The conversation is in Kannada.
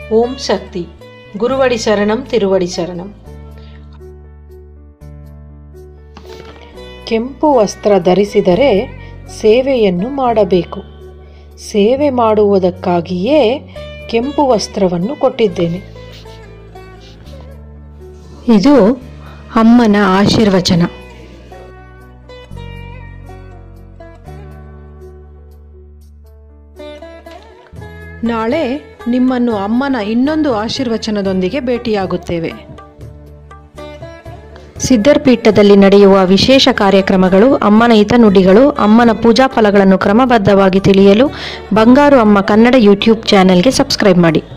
ಓಂ ಶಕ್ತಿ ಗುರುವಡಿ ಶರಣಂ ತಿರುವಡಿ ಶರಣಂ ಕೆಂಪು ವಸ್ತ್ರ ಧರಿಸಿದರೆ ಸೇವೆಯನ್ನು ಮಾಡಬೇಕು ಸೇವೆ ಮಾಡುವುದಕ್ಕಾಗಿಯೇ ಕೆಂಪು ವಸ್ತ್ರವನ್ನು ಕೊಟ್ಟಿದ್ದೇನೆ ಇದು ಅಮ್ಮನ ಆಶೀರ್ವಚನ ನಾಳೆ ನಿಮ್ಮನ್ನು ಅಮ್ಮನ ಇನ್ನೊಂದು ಆಶೀರ್ವಚನದೊಂದಿಗೆ ಭೇಟಿಯಾಗುತ್ತೇವೆ ಸಿದ್ಧರ್ಪೀಠದಲ್ಲಿ ನಡೆಯುವ ವಿಶೇಷ ಕಾರ್ಯಕ್ರಮಗಳು ಅಮ್ಮನ ಹಿತನುಡಿಗಳು ಅಮ್ಮನ ಪೂಜಾ ಫಲಗಳನ್ನು ಕ್ರಮಬದ್ಧವಾಗಿ ತಿಳಿಯಲು ಬಂಗಾರು ಅಮ್ಮ ಕನ್ನಡ ಯೂಟ್ಯೂಬ್ ಚಾನೆಲ್ಗೆ ಸಬ್ಸ್ಕ್ರೈಬ್ ಮಾಡಿ